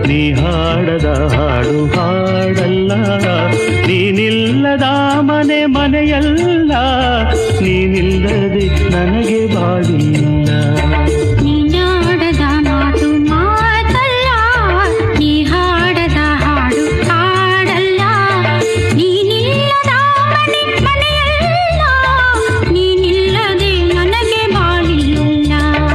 ನೀ ಹಾಡದ ಹಾಡು ಹಾಡಲ್ಲ ನೀನಿಲ್ಲದ ಮನೆ ಮನೆಯಲ್ಲ ನೀನಿಲ್ಲದೆ ನನಗೆ ಬಾಳಿಲ್ಲ ನೀನಾಡದ ಮಾತು ಮಾತಲ್ಲ ನೀ ಹಾಡದ ಹಾಡು ಹಾಡಲ್ಲ ನೀನಿಲ್ಲದ ಮನೆ ಮನೆಯಲ್ಲ ನೀನಿಲ್ಲದೆ ನನಗೆ ಬಾಳಿಲ್ಲ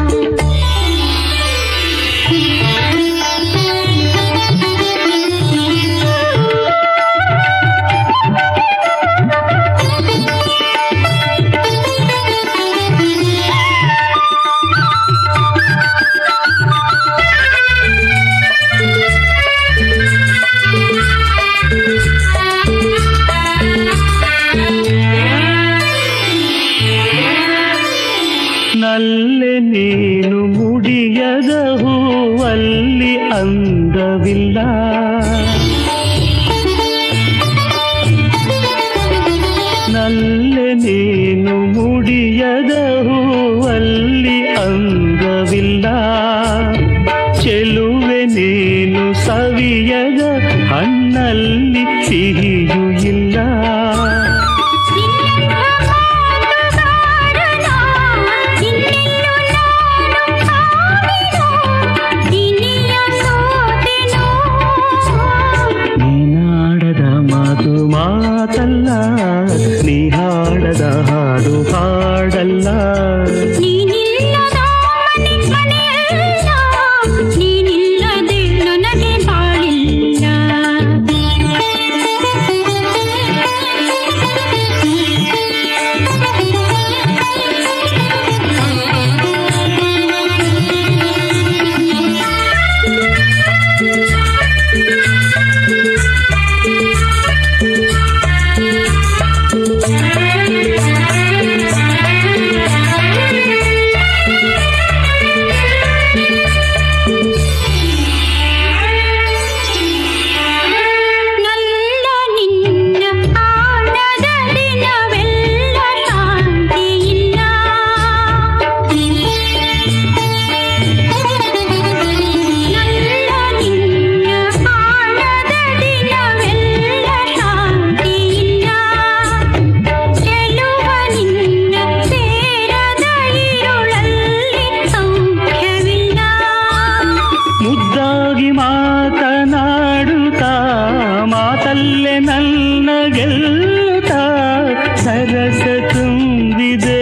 ನಲ್ಲೆ ನೀನು ಮುಡಿಯದ ಹೂವಲ್ಲಿ ಅಂದವಿಲ್ಲ ನಲ್ಲೆ ನೀನು ಮುಡಿಯದ ಹೂವಲ್ಲಿ ಅಂದವಿಲ್ಲ ಚೆಲುವೆ ನೀನು ಸವಿಯದ ಹಣ್ಣಲ್ಲಿ ಸಿಹಿಯೂ ಇಲ್ಲ ನೀನಾಡದ ಮಾತು ಮಾತಲ್ಲ ನೀ ಹಾಡದ ಹಾಡು ಹಾಡಲ್ಲ ನೀನಿಲ್ಲದೆ ನನಗೆ ಬಾಳಿಲ್ಲ ನಲ್ಲ ನಿನ್ನ ಆಣದ ದಿನವೆಲ್ಲ ಶಾಂತಿಯಿಲ್ಲ ನಲ್ಲ ನಿನ್ನ ಆಣದ ದಿನವೆಲ್ಲ ಶಾಂತಿಯಿಲ್ಲ ಚೆಲುವ ನಿನ್ನ ಸೇರದ ಇರುಳಲ್ಲಿ ಸೌಖ್ಯವಿಲ್ಲ ಮುದ್ದಾಗಿ ಮಾತನಾಡುತ್ತಾ ಮಾತಲ್ಲೇ ನನ್ನ ಗೆಲ್ಲುತ್ತಾ ಸರಸ ತುಂಬಿದೆ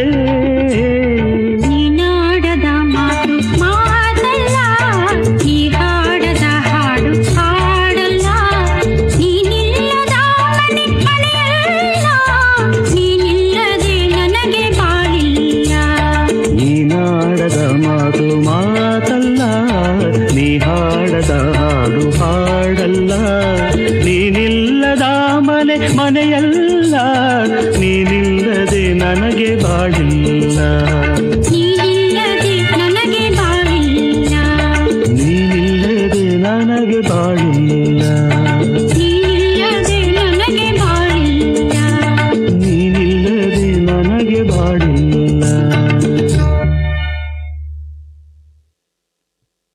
ನೀನಾಡದ ಮಾತು ಮಾತಲ್ಲ ನೀ ಹಾಡದ ಹಾಡು ಹಾಡಲ್ಲ ನೀನಿಲ್ಲದ ಮನೆ ಮನೆಯಲ್ಲ ನೀನಿಲ್ಲದೆ ನನಗೆ ಬಾಳಿಲ್ಲ ನೀನಾಡದ ಮಾತು ಮಾತಲ್ಲ ನೀ ಹಾಡದ ಹಾಡು ಹಾಡಲ್ಲ ನೀನಿಲ್ಲದ ಮನೆ ಮನೆಯಲ್ಲ ನೀನಿಲ್ಲದೆ ನನಗೆ ಬಾಳಿಲ್ಲ ನೀನಿಲ್ಲದೆ ನನಗೆ ಬಾಳಿಲ್ಲ ನೀನಿಲ್ಲದೆ ನನಗೆ ಬಾಳಿಲ್ಲ ನೀನಿಲ್ಲದೆ ನನಗೆ ಬಾಳಿಲ್ಲ ನೀನಿಲ್ಲದೆ ನನಗೆ ಬಾಳಿಲ್ಲ